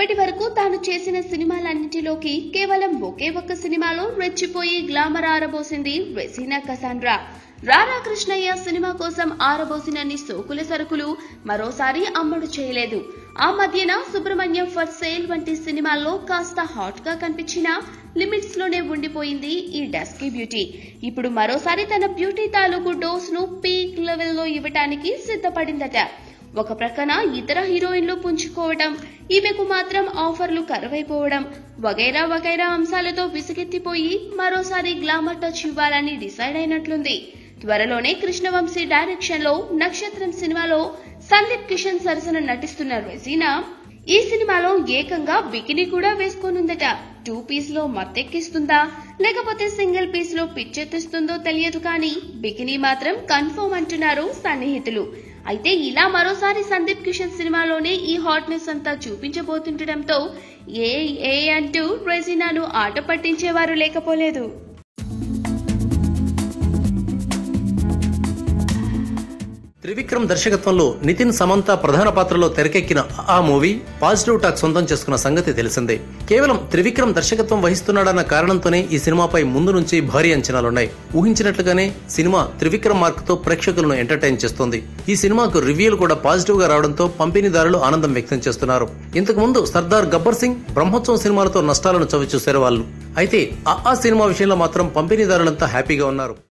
ఇప్పటి వరకు తాను చేసిన సినిమాలన్నింటిలోకి కేవలం ఒకే ఒక్క సినిమాలో రెచ్చిపోయి గ్లామర్ ఆరబోసింది రెసీనా కసాండ్రా రారా కృష్ణయ్య సినిమా కోసం ఆరబోసినన్ని సోకుల సరుకులు మరోసారి అమ్మడు చేయలేదు ఆ మధ్యన సుబ్రహ్మణ్యం ఫర్ సేల్ వంటి సినిమాల్లో కాస్త హాట్ గా కనిపించిన లిమిట్స్ లోనే ఉండిపోయింది ఈ డస్కీ బ్యూటీ ఇప్పుడు మరోసారి తన బ్యూటీ తాలూకు డోస్ ను పీక్ లెవెల్లో ఇవ్వటానికి సిద్ధపడిందట ఒక ప్రక్కన ఇతర హీరోయిన్లు పుంజుకోవడం ఈమెకు మాత్రం ఆఫర్లు కరువైపోవడం వగైరా వగైరా అంశాలతో విసుగెత్తిపోయి మరోసారి గ్లామర్ టచ్ ఇవ్వాలని డిసైడ్ అయినట్లుంది త్వరలోనే కృష్ణవంశీ డైరెక్షన్ లో నక్షత్రం సినిమాలో సందీప్ కిషన్ సరసన నటిస్తున్న రెజీనా ఈ సినిమాలో ఏకంగా బికిని కూడా వేసుకోనుందట టూ పీస్ లో మత్తెక్కిస్తుందా లేకపోతే సింగిల్ పీస్ లో పిచ్చెత్తిస్తుందో తెలియదు కానీ బికిని మాత్రం కన్ఫర్మ్ అంటున్నారు సన్నిహితులు అయితే ఇలా మరోసారి సందీప్ కిషన్ సినిమాలోనే ఈ హాట్నెస్ అంతా చూపించబోతుండటంతో ఏ ఏ అంటూ రెజినాను ఆట పట్టించేవారు లేకపోలేదు త్రివిక్రమ్ దర్శకత్వంలో నితిన్ సమంత ప్రధాన పాత్రలో తెరకెక్కిన ఆ మూవీ పాజిటివ్ టాక్ సొంతం చేసుకున్న సంగతి తెలిసిందే కేవలం త్రివిక్రమ్ దర్శకత్వం వహిస్తున్నాడన్న కారణంతోనే ఈ సినిమాపై ముందు నుంచి భారీ అంచనాలున్నాయి ఊహించినట్లుగానే సినిమా త్రివిక్రమ్ మార్క్ తో ప్రేక్షకులను ఎంటర్టైన్ చేస్తోంది ఈ సినిమాకు రివ్యూలు కూడా పాజిటివ్ గా రావడంతో పంపిణీదారులు ఆనందం వ్యక్తం చేస్తున్నారు ఇంతకు ముందు సర్దార్ గబ్బర్ సింగ్ బ్రహ్మోత్సవం సినిమాలతో నష్టాలను చవిచూశారు వాళ్ళు అయితే ఆ ఆ సినిమా విషయంలో మాత్రం పంపిణీదారులంతా హ్యాపీగా ఉన్నారు